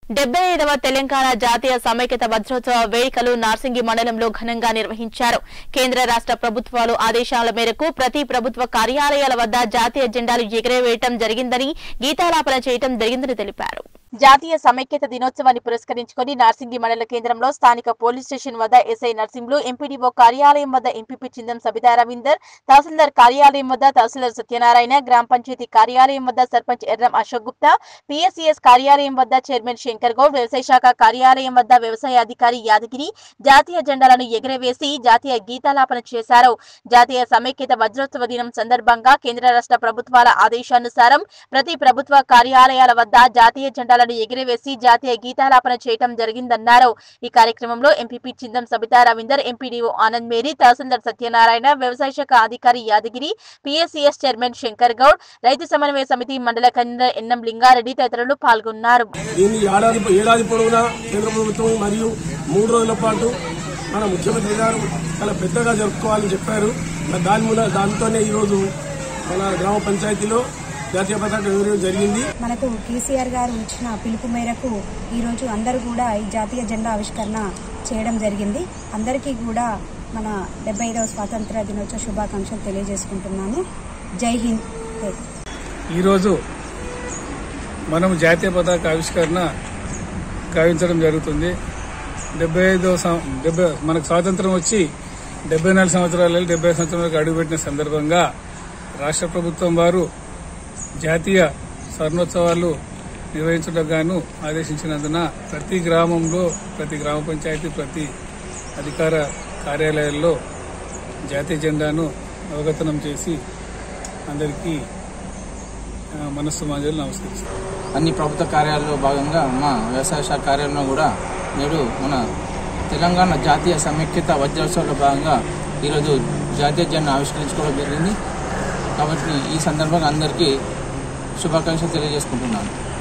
డెబ్బై ఐదవ తెలంగాణ జాతీయ సమైక్యత వజ్రోత్సవ వేడుకలు నార్సింగి మండలంలో ఘనంగా నిర్వహించారు కేంద్ర రాష్ట్ర ప్రభుత్వాలు ఆదేశాల మేరకు ప్రతి ప్రభుత్వ కార్యాలయాల వద్ద జాతీయ జెండాలు ఎగురవేయటం జరిగిందని గీతాలాపన చేయటం జరిగిందని తెలిపారు జాతీయ సమైక్యత దినోత్సవాన్ని పురస్కరించుకుని నార్సింగి మండల కేంద్రంలో స్థానిక పోలీస్ స్టేషన్ వద్ద ఎస్ఐ నర్సింహులు ఎంపీడీఓ కార్యాలయం వద్ద ఎంపీపీ చిందం సబితా రవీందర్ తహసీల్దార్ కార్యాలయం వద్ద తహసీల్దార్ సత్యనారాయణ గ్రామ పంచాయతీ కార్యాలయం వద్ద సర్పంచ్ ఎర్రం అశోక్ గుప్తా పిఎస్సిఎస్ కార్యాలయం వద్ద చైర్మన్ శంకర్ గౌడ్ వ్యవసాయ శాఖ కార్యాలయం వద్ద వ్యవసాయ అధికారి యాదగిరి జాతీయ జెండాలను ఎగురవేసి జాతీయ గీతాలాపన చేశారు జాతీయ సమైక్యత వజ్రోత్సవ దినం సందర్భంగా కేంద్ర రాష్ట్ర ప్రభుత్వాల ఆదేశానుసారం ప్రతి ప్రభుత్వ కార్యాలయాల వద్ద జాతీయ జెండాలను ఎగిరవేసి జాతీయ గీతాలాపన చేయటం జరిగిందన్నారు ఈ కార్యక్రమంలో ఎంపీపీ చిందం సబితా రవీందర్ ఎంపీడీఓ ఆనంద్ మేరీ తహసీల్దార్ సత్యనారాయణ వ్యవసాయ శాఖ అధికారి యాదగిరి పిఎస్సిఎస్ చైర్మన్ శంకర్ గౌడ్ రైతు సమన్వయ సమితి మండల కన్వీనర్ ఎన్ఎం లింగారెడ్డి తదితరులు పాల్గొన్నారు దీన్ని ఏడాది ఏడాది పొడవునా కేంద్ర ప్రభుత్వం మరియు మూడు రోజుల పాటు మన ముఖ్యమంత్రి గారు చాలా పెద్దగా జరుపుకోవాలని చెప్పారు మరి దాని మూల దాంతోనే ఈరోజు మన గ్రామ పంచాయతీలో జాతీయ పతాక ఎగురవేయడం జరిగింది మనకు కేసీఆర్ గారు ఇచ్చిన పిలుపు మేరకు ఈరోజు అందరూ కూడా ఈ జాతీయ జెండా ఆవిష్కరణ చేయడం జరిగింది అందరికీ కూడా మన డెబ్బై ఐదవ స్వాతంత్ర దినోత్సవ శుభాకాంక్షలు తెలియజేసుకుంటున్నాను జై హింద్ జై. ఈరోజు మనం జాతీయ పతాక ఆవిష్కరణ గావించడం జరుగుతుంది డెబ్బై ఐదో సం- డెబ్బై మనకు స్వాతంత్రం వచ్చి డెబ్బై నాలుగు సంవత్సరాలు డెబ్బై సంవత్సరాలకు అడుగుపెట్టిన సందర్భంగా రాష్ట్ర ప్రభుత్వం వారు జాతీయ స్వర్ణోత్సవాలు నిర్వహించడానికి గాను ఆదేశించినందున ప్రతి గ్రామంలో ప్రతి గ్రామ పంచాయతీ ప్రతి అధికార కార్యాలయాల్లో జాతీయ జెండాను అవగతనం చేసి అందరికీ ఆ, మనస్సు మాంజలు నమస్కరిస్తాను అన్ని ప్రభుత్వ కార్యాలయంలో భాగంగా మా వ్యవసాయ శాఖ కార్యాలయంలో కూడా నేడు మన తెలంగాణ జాతీయ సమైక్యత వజ్రోత్సవంలో భాగంగా ఈరోజు జాతీయ జెండా ఆవిష్కరించుకోవడం జరిగింది కాబట్టి ఈ సందర్భంగా అందరికీ శుభాకాంక్షలు తెలియజేసుకుంటున్నాను